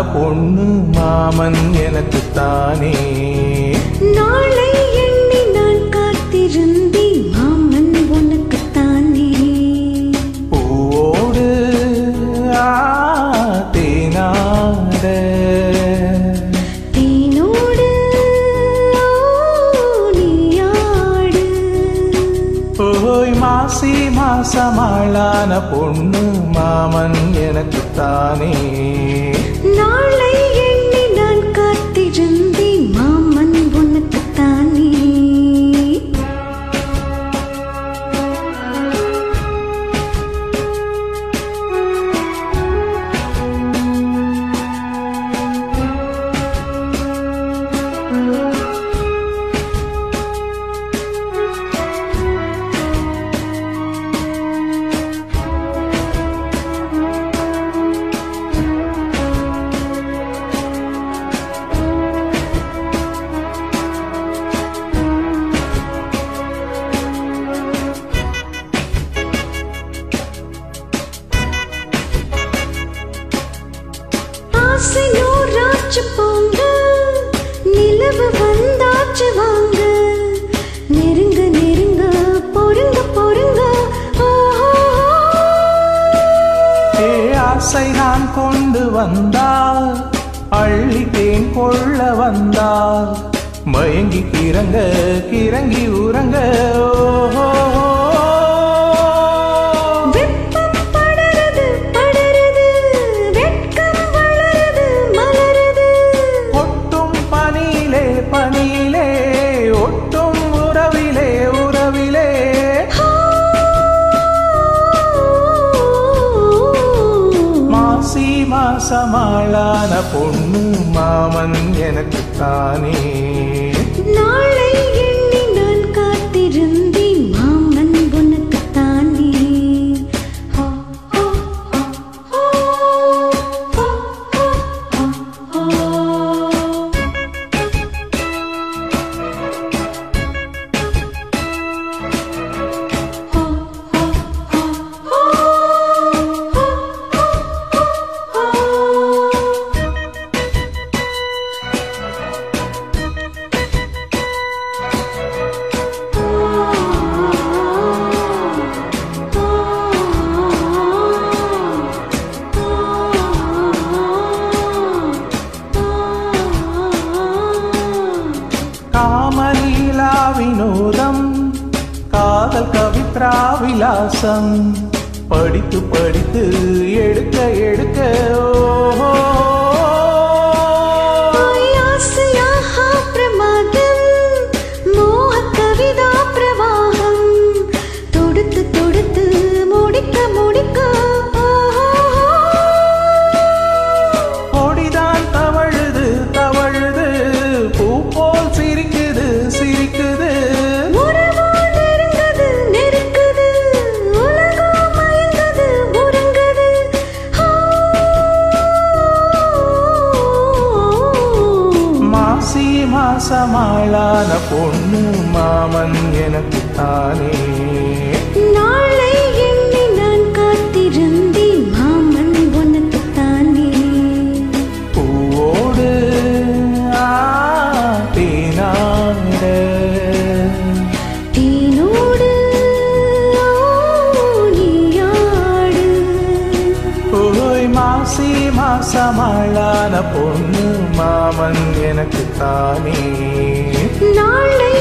பொண்ணு மாமன் எனக்குத்தானே நாளை எண்ணி நான் காத்திருந்தேன் மாமன் உனக்குத்தானே பூவோடு ஆ, தேனாட தேனோடு நீயாடு ஓய் மாசி மாசமாளான பொண்ணு மாமன் எனக்குத்தானே நாளை எண்ணி நான் காத்திருந்தேன் மாமன் உனக்குத்தானே ஆசை நூறாச்சு போங்க நிலவு வந்தாச்சு வாங்க நெருங்க நெருங்க பொருங்க பொருங்க ஓஹோ ஏ ஆசை நான் கொண்டு வந்தால் அள்ளி தேன் கொள்ள வந்தால் மயங்கி கிறங்க கிறங்கி உறங்க ஓஹோ வெப்பம் படருது படருது வெட்கம் வளருது மலருது ஒட்டும் பனியிலே பனியிலே ஒட்டும் உறவிலே உறவிலே மாசி மாசமாளான பொண்ணு மாமன் எனக்குத்தானே நாளை எண்ணி நான் காத்திருந்தேன் மாமன் உனக்குத்தானே ஹோ, ஹோ, ஹோ, ஹோ, ஹோ, ஹோ, ஹோ. காமலீலா வினோதம் காதல் கவித்ரா விலாசம் படித்து படித்து எடுக்க எடுக்க ஓஹோ ஆயாசயாஹா பிரமாதம் மோகக் கவிதா பிரவாகம் தொடுத்து தொடுத்து முடிக்க முடிக்க கொடிதான் தவழுது தவழுது பூ போல் சிரிக்குது சிரிக்குது உறவோ நெருங்குது நெருக்குது உலகோ மயங்குது உறங்குது மாசி மாசமாளான பொண்ணு மாமன் எனக்குத்தானே நாளை எண்ணி நான் காத்திருந்தேன் மாமன் உனக்குத்தானே பூவோடு ஆ, தேனாட தேனோடு நீயாடு ஓய் மாசி மாசமாளான பொண்ணு மாமன் எனக்குத்தானே நாளை